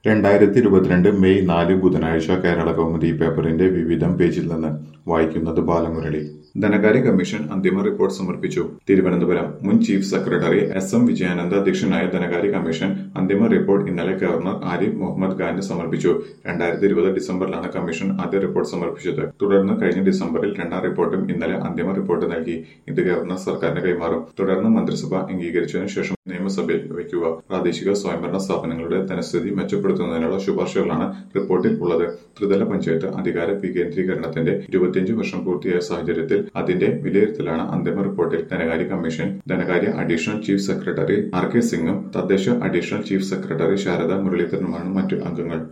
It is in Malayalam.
രണ്ടായിരത്തി ഇരുപത്തിരണ്ട് മെയ് നാല് ബുധനാഴ്ച കേരള കൗമുദി പേപ്പറിന്റെ വിവിധം പേജിൽ നിന്ന് വായിക്കുന്നത് ബാലമുരളി ധനകാര്യ കമ്മീഷൻ അന്തിമ റിപ്പോർട്ട് സമർപ്പിച്ചു തിരുവനന്തപുരം മുൻ chief secretary S M Vijayananda അധ്യക്ഷനായ ധനകാര്യ കമ്മീഷൻ അന്തിമ റിപ്പോർട്ട് ഇന്നലെ ഗവർണർ ആരിഫ് മുഹമ്മദ് ഖാന് സമർപ്പിച്ചു രണ്ടായിരത്തി ഇരുപത് ഡിസംബറിലാണ് കമ്മീഷൻ ആദ്യ റിപ്പോർട്ട് സമർപ്പിച്ചത് തുടർന്ന് കഴിഞ്ഞ ഡിസംബറിൽ രണ്ടാം റിപ്പോർട്ടും ഇന്നലെ അന്തിമ റിപ്പോർട്ട് നൽകി ഇത് ഗവർണർ സർക്കാരിന് കൈമാറും തുടർന്ന് മന്ത്രിസഭ അംഗീകരിച്ചതിനു ശേഷം നിയമസഭയിൽ വയ്ക്കുക പ്രാദേശിക സ്വയംഭരണ സ്ഥാപനങ്ങളുടെ ധനസ്ഥിതി മെച്ചപ്പെടുത്തുന്നതിനുള്ള ശുപാർശകളാണ് റിപ്പോർട്ടിൽ ഉള്ളത് ത്രിതല പഞ്ചായത്ത് അധികാര വികേന്ദ്രീകരണത്തിന്റെ ഇരുപത്തിയഞ്ച് വർഷം പൂർത്തിയായ സാഹചര്യത്തിൽ അതിന്റെ വിലയിരുത്തലാണ് അന്തിമ റിപ്പോർട്ടിൽ ധനകാര്യ കമ്മീഷൻ ധനകാര്യ additional chief secretary R K സിംഗും തദ്ദേശ അഡീഷണൽ ചീഫ് സെക്രട്ടറി ശാരദ മുരളീധരനുമാണ് മറ്റു അംഗങ്ങൾ